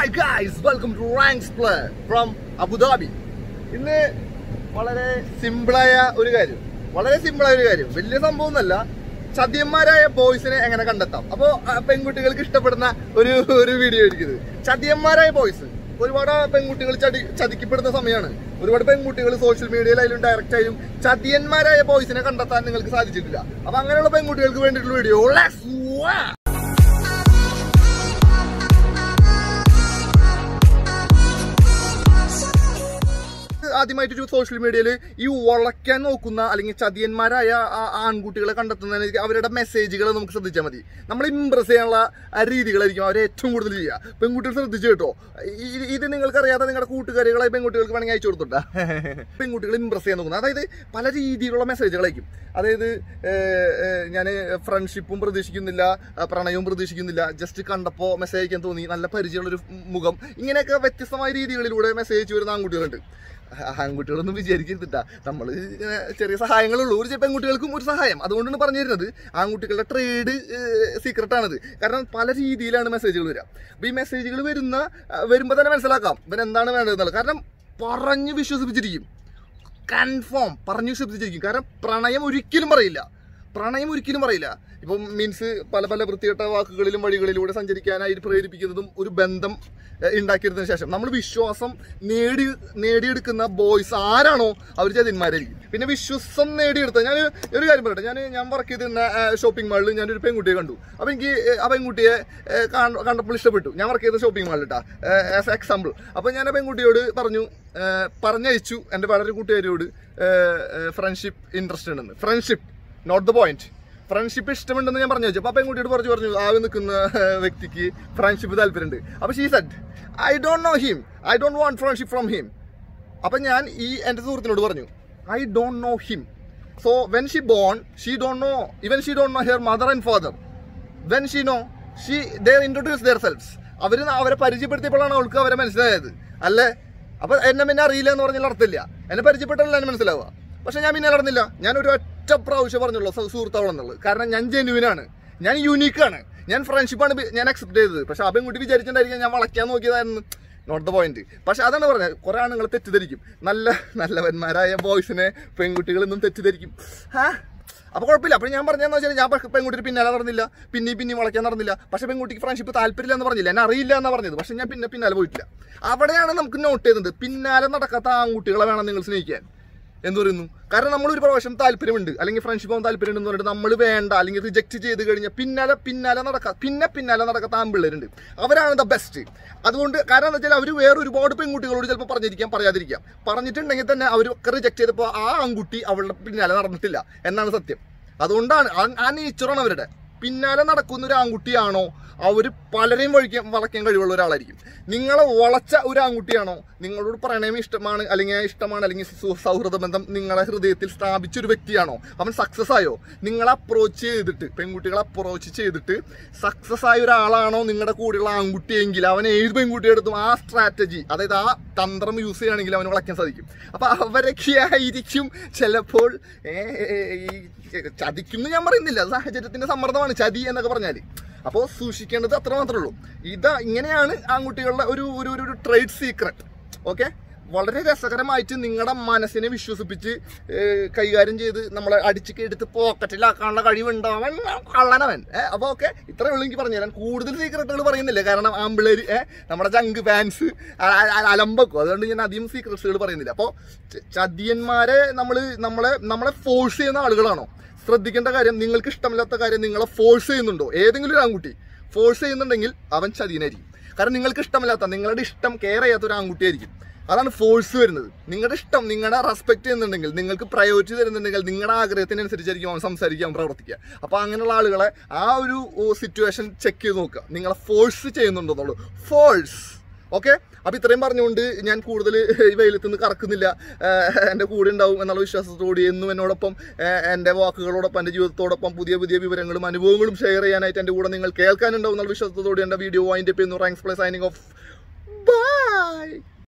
hi guys welcome to ranks play from Abu Dhabi ഇന്ന് വളരെ സിമ്പിളായ ഒരു കാര്യം വളരെ സിമ്പിളായ ഒരു കാര്യം വലിയ സംഭവം ഒന്നല്ല ചതിയന്മാരായ ബോയ്സിനെ എങ്ങനെ കണ്ടെത്താം അപ്പോ ആ, പെൺകുട്ടികൾക്ക് ഇഷ്ടപ്പെടുന്ന ഒരു ഒരു വീഡിയോ ആയിരിക്കും ചതിയന്മാരായ ബോയ്സ് ഒരുപാട് പെൺകുട്ടികൾ ചതി ചതിക്കപ്പെടുന്ന സമയമാണ് ഒരുപാട് പെൺകുട്ടികൾ സോഷ്യൽ മീഡിയയിലായാലും ഡയറക്റ്റ് ആയാലും ചതിയന്മാരായ ബോയ്സിനെ കണ്ടെത്താൻ നിങ്ങൾക്ക് സാധിച്ചിട്ടില്ല അപ്പൊ അങ്ങനെയുള്ള പെൺകുട്ടികൾക്ക് വേണ്ടിയിട്ടുള്ള വീഡിയോ ആദ്യമായിട്ട് ഒരു സോഷ്യൽ മീഡിയയിൽ ഈ വളയ്ക്കാൻ നോക്കുന്ന അല്ലെങ്കിൽ ചതിയന്മാരായ ആ ആൺകുട്ടികളെ കണ്ടെത്തുന്നതിന് അവരുടെ മെസ്സേജുകൾ നമുക്ക് ശ്രദ്ധിച്ചാൽ മതി നമ്മൾ ഇമ്പ്രസ് ചെയ്യാനുള്ള ആ രീതികളായിരിക്കും അവരെ ഏറ്റവും കൂടുതൽ ചെയ്യുക പെൺകുട്ടികൾ ശ്രദ്ധിച്ചു കേട്ടോ ഈ- ഇത് നിങ്ങൾക്ക് അറിയാതെ നിങ്ങളുടെ കൂട്ടുകാരികളെ പെൺകുട്ടികൾക്ക് വേണമെങ്കിൽ അയച്ചു കൊടുത്തുണ്ടാ പെൺകുട്ടികൾ ഇമ്പ്രസ് ചെയ്യാൻ നോക്കുന്നത് അതായത് പല രീതിയിലുള്ള മെസ്സേജുകളായിരിക്കും അതായത് ഞാൻ ഫ്രണ്ട്ഷിപ്പും പ്രതീക്ഷിക്കുന്നില്ല ആ, പ്രണയവും പ്രതീക്ഷിക്കുന്നില്ല ജസ്റ്റ് കണ്ടപ്പോൾ മെസ്സേജ് അയക്കാൻ തോന്നി നല്ല പരിചയമുള്ളൊരു മുഖം ഇങ്ങനെയൊക്കെ വ്യത്യസ്തമായ രീതികളിലൂടെ മെസ്സേജ് അയച്ചു വരുന്ന ആൺകുട്ടികളുണ്ട് ആൺകുട്ടികളൊന്നും വിചാരിക്കരുതിട്ടാ നമ്മൾ ചെറിയ സഹായങ്ങളുള്ളൂ ഒരു പെൺകുട്ടികൾക്കും ഒരു സഹായം അതുകൊണ്ടാണ് പറഞ്ഞു തരുന്നത് ആൺകുട്ടികളുടെ ട്രേഡ് സീക്രട്ടാണിത് കാരണം പല രീതിയിലാണ് മെസ്സേജുകൾ വരിക അപ്പൊ ഈ മെസ്സേജുകൾ വരുന്ന വരുമ്പോൾ തന്നെ മനസ്സിലാക്കാം ഇവൻ എന്താണ് വേണ്ടതെന്നുള്ളത് കാരണം പറഞ്ഞു വിശ്വസിപ്പിച്ചിരിക്കും കൺഫേം പറഞ്ഞു വിശ്വസിപ്പിച്ചിരിക്കും കാരണം പ്രണയം ഒരിക്കലും പറയില്ല പ്രണയം ഒരിക്കലും പറയില്ല ഇപ്പം മീൻസ് പല പല വൃത്തികെട്ട വാക്കുകളിലും വഴികളിലൂടെ സഞ്ചരിക്കാനായിട്ട് പ്രേരിപ്പിക്കുന്നതും ഒരു ബന്ധം ഏഹ്, ഉണ്ടാക്കിയതിനു ശേഷം നമ്മൾ വിശ്വാസം നേടി നേടിയെടുക്കുന്ന ബോയ്സ് ആരാണോ അവർ ചതിന്മാരായിരിക്കും പിന്നെ വിശ്വാസം നേടിയെടുത്ത ഞാൻ ഒരു കാര്യം പറയട്ടെ ഞാൻ ഞാൻ വർക്ക് ചെയ്തിരുന്ന ഷോപ്പിംഗ് മാളിൽ ഞാനൊരു പെൺകുട്ടിയെ കണ്ടു അപ്പം എനിക്ക് ഏഹ്, ആ പെൺകുട്ടിയെ ഏഹ്, കാണ- കണ്ടപ്പോൾ ഇഷ്ടപ്പെട്ടു ഞാൻ വർക്ക് ചെയ്ത ഷോപ്പിംഗ് മാളിൽ കേട്ടാ ആസ് എക്സാമ്പിൾ അപ്പം ഞാൻ ആ പെൺകുട്ടിയോട് പറഞ്ഞു ഏഹ്, പറഞ്ഞയച്ചു എൻ്റെ വളരെ കൂട്ടുകാരിയോട് ഫ്രണ്ട്ഷിപ്പ് ഇൻട്രസ്റ്റ് ഉണ്ടെന്ന് friendship not the point friendship ഇഷ്ടമുണ്ടെന്ന് ഞാൻ പറഞ്ഞു വെച്ചു അപ്പൊ ആ പെൺകുട്ടിയോട് പറഞ്ഞു പറഞ്ഞു ആവി നിൽക്കുന്ന ഏഹ്, വ്യക്തിക്ക് ഫ്രണ്ട്ഷിപ്പ് താല്പര്യമുണ്ട് അപ്പൊ she said I don't know him I don't want friendship from him അപ്പൊ ഞാൻ ഈ എൻ്റെ സുഹൃത്തിനോട് പറഞ്ഞു I don't know him so when she born she don't know even she don't know her mother and father when she know she their introduce their selfs അവർ അവരെ പരിചയപ്പെടുത്തിയപ്പോഴാണ് അവൾക്ക് അവരെ മനസ്സിലായത് അല്ലേ അപ്പൊ എന്നെ പിന്നെ അറിയില്ല എന്ന് പറഞ്ഞാൽ അർത്ഥമില്ല എന്നെ പരിചയപ്പെട്ടല്ല എന്നെ മനസ്സിലാവുക പക്ഷെ ഞാൻ പിന്നെ നടന്നില്ല ഞാൻ ഒരു ഒറ്റ പ്രാവശ്യം പറഞ്ഞുള്ളൂ സു- സുഹൃത്താവണമെന്നുള്ളത് കാരണം ഞാൻ ജെന്യുവിനാണ് ഞാൻ യുണീക്കാണ് ഞാൻ ഫ്രണ്ട്ഷിപ്പാണ് ഞാൻ അക്സെപ്റ്റ് ചെയ്തത് പക്ഷെ ആ പെൺകുട്ടി വിചാരിച്ചിട്ടുണ്ടായിരിക്കും ഞാൻ വളയ്ക്കാൻ നോക്കിയതായിരുന്നു നോട്ട് ദ പോയിന്റ് പക്ഷെ അതാണ് പറഞ്ഞത് കുറെ ആണുങ്ങൾ തെറ്റിദ്ധരിക്കും നല്ല നല്ലവന്മാരായ ബോയ്സിനെ പെൺകുട്ടികൾ ഇന്നും തെറ്റിദ്ധരിക്കും ഹാ അപ്പൊ കുഴപ്പമില്ല അപ്പൊ ഞാൻ പറഞ്ഞതെന്ന് വെച്ചാൽ ഞാൻ പെ- പെൺകുട്ടിയുടെ പിന്നാലെ നടന്നില്ല പിന്നെയും പിന്നെയും വളയ്ക്കാൻ നടന്നില്ല പക്ഷെ പെൺകുട്ടിക്ക് ഫ്രണ്ട്ഷിപ്പ് താല്പര്യമില്ല എന്ന് പറഞ്ഞില്ല എന്നെ അറിയില്ല എന്നാ പറഞ്ഞത് പക്ഷെ ഞാൻ പിന്നെ പിന്നാലെ പോയിട്ടില്ല അവിടെയാണ് നമുക്ക് നോട്ട് ചെയ്യുന്നത് പിന്നാലെ നടക്കാത്ത ആൺകുട്ടികളെ വേണം നിങ്ങൾ സ്നേഹിക്കാൻ എന്ന് പറയുന്നു കാരണം നമ്മൾ ഒരു പ്രാവശ്യം താല്പര്യമുണ്ട് അല്ലെങ്കിൽ ഫ്രണ്ട്ഷിപ്പ് ആവാൻ താല്പര്യം എന്ന് പറഞ്ഞിട്ട് നമ്മൾ വേണ്ട അല്ലെങ്കിൽ റിജക്ട് ചെയ്ത് കഴിഞ്ഞാൽ പിന്നാലെ പിന്നാലെ നടക്കാം പിന്നെ പിന്നാലെ നടക്കാത്ത ആൺപിള്ളേരുണ്ട് അവരാണ് ദ ബെസ്റ്റ് അതുകൊണ്ട് കാരണം എന്താ വെച്ചാൽ അവർ വേറെ ഒരുപാട് പെൺകുട്ടികളോട് ചിലപ്പോൾ പറഞ്ഞിരിക്കാം പറയാതിരിക്കാം പറഞ്ഞിട്ടുണ്ടെങ്കിൽ തന്നെ അവരൊക്കെ റിജക്ട് ചെയ്തപ്പോൾ ആ ആൺകുട്ടി അവളുടെ പിന്നാലെ നടന്നിട്ടില്ല എന്നാണ് സത്യം അതുകൊണ്ടാണ് ആ- ആ നേച്ചറാണ് അവരുടെ പിന്നാലെ നടക്കുന്ന ഒരു ആൺകുട്ടിയാണോ അവർ പലരെയും വഴിക്കാൻ വളയ്ക്കാൻ കഴിവുള്ള ഒരാളായിരിക്കും നിങ്ങളെ വളച്ച ഒരു ആൺകുട്ടിയാണോ നിങ്ങളോട് പ്രണയം ഇഷ്ടമാണ് അല്ലെങ്കിൽ ഇഷ്ടമാണ് അല്ലെങ്കിൽ സു- സൗഹൃദ ബന്ധം നിങ്ങളെ ഹൃദയത്തിൽ സ്ഥാപിച്ച ഒരു വ്യക്തിയാണോ അവൻ സക്സസ് ആയോ നിങ്ങളെ അപ്രോച്ച് ചെയ്തിട്ട് പെൺകുട്ടികളെ അപ്രോച്ച് ചെയ്തിട്ട് സക്സസ് ആയ ഒരാളാണോ നിങ്ങളുടെ കൂടെയുള്ള ആൺകുട്ടിയെങ്കിൽ അവൻ ഏത് പെൺകുട്ടിയെടുത്തും ആ സ്ട്രാറ്റജി അതായത് ആ തന്ത്രം യൂസ് ചെയ്യുകയാണെങ്കിൽ അവന് വളയ്ക്കാൻ സാധിക്കും അപ്പൊ അവരൊക്കെ ആയിരിക്കും ചിലപ്പോൾ ഏ, ഏ, ഈ ചതിക്കും എന്ന് ഞാൻ പറയുന്നില്ല അത് സാഹചര്യത്തിന്റെ സമ്മർദ്ദമാണ് ചതി എന്നൊക്കെ പറഞ്ഞാൽ അപ്പോൾ സൂക്ഷിക്കേണ്ടത് അത്ര മാത്രമേ ഉള്ളൂ ഇതാ ഇങ്ങനെയാണ് ആൺകുട്ടികളുടെ ഒരു ഒരു ഒരു- ഒരു ട്രേഡ് സീക്രട്ട് ഓക്കെ വളരെ രസകരമായിട്ട് നിങ്ങളുടെ മനസ്സിനെ വിശ്വസിപ്പിച്ച് ഏഹ്, കൈകാര്യം ചെയ്ത് നമ്മളെ അടിച്ച് എടുത്ത് പോക്കറ്റിലാക്കാനുള്ള കഴിവുണ്ടാവൻ കള്ളനവൻ ഏഹ് അപ്പോൾ ഓക്കെ ഇത്രയേ ഉള്ളൂ എനിക്ക് പറഞ്ഞുതരാൻ കൂടുതൽ സീക്രട്ടുകൾ പറയുന്നില്ല കാരണം ആമ്പിളേര് ഏഹ് നമ്മുടെ ജങ്ക് ഫാൻസ് അലമ്പക്കും അതുകൊണ്ട് ഞാൻ അധികം സീക്രട്സുകൾ പറയുന്നില്ല അപ്പോൾ ചതിയന്മാരെ നമ്മൾ നമ്മളെ നമ്മളെ ഫോഴ്സ് ചെയ്യുന്ന ആളുകളാണോ ശ്രദ്ധിക്കേണ്ട കാര്യം നിങ്ങൾക്ക് ഇഷ്ടമില്ലാത്ത കാര്യം നിങ്ങളെ ഫോഴ്സ് ചെയ്യുന്നുണ്ടോ ഏതെങ്കിലും ഒരു ആൺകുട്ടി ഫോഴ്സ് ചെയ്യുന്നുണ്ടെങ്കിൽ അവൻ ചതിയനായിരിക്കും കാരണം നിങ്ങൾക്ക് ഇഷ്ടമില്ലാത്ത നിങ്ങളുടെ ഇഷ്ടം കെയർ ചെയ്യാത്ത ഒരു ആൺകുട്ടിയായിരിക്കും അതാണ് ഫോഴ്സ് വരുന്നത് നിങ്ങളുടെ ഇഷ്ടം നിങ്ങളുടെ റെസ്പെക്ട് ചെയ്യുന്നുണ്ടെങ്കിൽ നിങ്ങൾക്ക് പ്രയോറിറ്റി തരുന്നുണ്ടെങ്കിൽ നിങ്ങളുടെ ആഗ്രഹത്തിനനുസരിച്ചായിരിക്കും അവൻ സംസാരിക്കുക അവൻ പ്രവർത്തിക്കുക അപ്പോൾ അങ്ങനെയുള്ള ആളുകളെ ആ ഒരു സിറ്റുവേഷൻ ചെക്ക് ചെയ്ത് നോക്കുക നിങ്ങളെ ഫോഴ്സ് ചെയ്യുന്നുണ്ടെന്നുള്ളൂ ഫോഴ്സ് ഓക്കെ അപ്പൊ ഇത്രയും പറഞ്ഞുകൊണ്ട് ഞാൻ കൂടുതൽ ഈ വെയിലത്ത് നിന്ന് കറക്കുന്നില്ല ഏഹ് എൻ്റെ കൂടെ ഉണ്ടാവും എന്നുള്ള വിശ്വാസത്തോടെ എന്നും എന്നോടൊപ്പം ഏഹ് എൻ്റെ വാക്കുകളോടൊപ്പം എൻ്റെ ജീവിതത്തോടൊപ്പം പുതിയ പുതിയ വിവരങ്ങളും അനുഭവങ്ങളും ഷെയർ ചെയ്യാനായിട്ട് എൻ്റെ കൂടെ നിങ്ങൾ കേൾക്കാനുണ്ടാവും എന്നുള്ള വിശ്വാസത്തോടെ എൻ്റെ വീഡിയോ അതിൻ്റെ പേര് ranks play signing off by